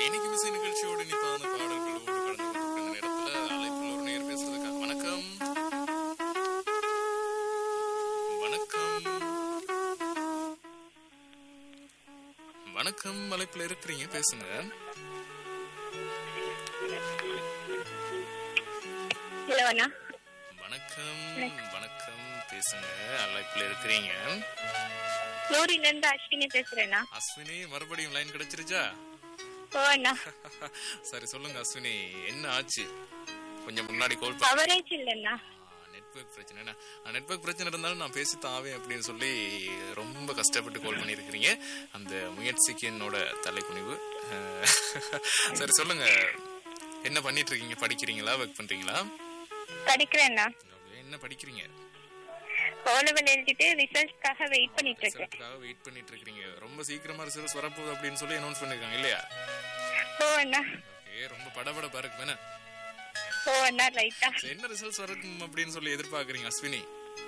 இன்னைக்கு மிசை நிகழ்ச்சியோடு நிப்பான பாடல்களோடு கடந்து கொண்டிருக்கிற நேரத்துல அழைப்பில் ஒரு நேர் பேசுறதுக்கா வணக்கம் வணக்கம் வணக்கம் அழைப்புல இருக்கிறீங்க பேசுங்க ஹலோ அண்ணா வணக்கம் வணக்கம் பேசுங்க அழைப்புல இருக்கிறீங்க லூரில இருந்து அஸ்வினி பேசுறேண்ணா அஸ்வினி மறுபடியும் லைன் கிடைச்சிருச்சா ஓ அண்ணா சரி சொல்லுங்க அஸ்வினி என்ன ஆச்சு கொஞ்சம் முன்னாடி கால் கவரேஜ் இல்லைண்ணா நெட்வொர்க் பிரச்சனை நெட்வொர்க் பிரச்சனை இருந்தாலும் நான் பேசி தாவேன் அப்படின்னு சொல்லி ரொம்ப கஷ்டப்பட்டு கால் பண்ணியிருக்கிறீங்க அந்த முயற்சிக்கு என்னோட தலைக்குனிவு அஹ், சரி சொல்லுங்க என்ன பண்ணிட்டு இருக்கீங்க படிக்கிறீங்களா ஒர்க் பண்றீங்களா படிக்கிறேண்ணா Okay, என்ன படிக்கிறீங்க ஓ லெவல் எழுதிட்டு ரிசல்ட்காக வெயிட் பண்ணிட்டு இருக்கேன் ரிசல்ட்டுக்காக வெயிட் பண்ணிட்டு இருக்கீங்க ரொம்ப சீக்கிரமா ரிசல்ட்ஸ் வரப்போகுது அப்படின்னு சொல்லி அனௌன்ஸ் பண்ணிருக்காங்க இல்லையா ஓ அண்ணா ஓகே ரொம்ப படபடப்பா இருக்கு வேணா ஓ அண்ணா ரைட்டா சரி, என்ன ரிசல்ட்ஸ் வரணும் அப்படின்னு சொல்லி எதிர்பார்க்கறீங்க அஸ்வினி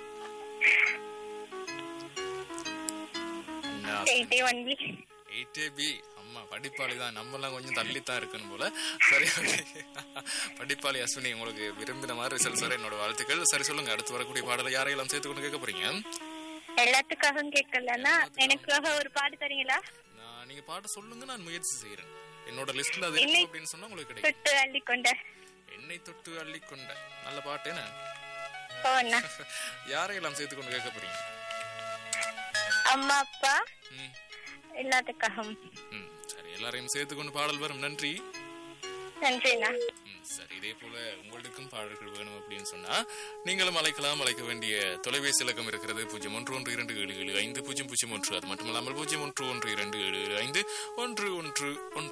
என்ன எயிட்டி ஒன் பி எயிட்டே பி அம்மா படிப்பாளி தான் நம்மலாம் கொஞ்சம் தள்ளி தான் இருக்கணும் போல சரி okay. படிப்பாளி அஸ்வினி உங்களுக்கு விரும்பின மாதிரி ரிசல்ட்ஸ் வர என்னோட வாழ்த்துக்கள் சரி சொல்லுங்க அடுத்து வரக்கூடிய பாடலை யாரையெல்லாம் சேர்த்து கொண்டு கேட்க போறீங்க எல்லாத்துக்காகவும் கேட்கலன்னா எனக்காக ஒரு பாட்டு தரீங்களா நான் நீங்க பாட்ட சொல்லுங்க நான் முயற்சி செய்யறேன் என்னோட லிஸ்ட்ல அது இருக்கு அப்படின்னு சொன்னா உங்களுக்கு கிடைக்கும் தொட்டு அள்ளி கொண்ட என்னை தொட்டு அள்ளிக்கொண்ட நல்ல பாட்டு என்ன ஓ அண்ணா யாரையெல்லாம் சேர்த்து கொண்டு கேட்க போறீங்க அம்மா அப்பா ம் எல்லாத்துக்காகவும் ம் சரி எல்லாரையும் சேர்த்து கொண்டு பாடல் வரும் நன்றி நன்றிண்ணா ம், சரி இதே போல உங்களுக்கும் பாடல்கள் வேணும் அப்படின்னு சொன்னா நீங்களும் அழைக்கலாம் அழைக்க வேண்டிய தொலைபேசி இலக்கம் இருக்கிறது பூஜ்ஜியம் ஒன்று ஒன்று இரண்டு ஏழு ஏழு ஐந்து பூஜ்ஜியம் பூஜ்ஜியம் ஒன்று அது மட்டும் இல்லாமல் பூஜ்ஜியம் ஒன்று ஒன்று இரண்டு ஏழு ஏழு ஐந்து ஒன்று ஒன்று ஒன்று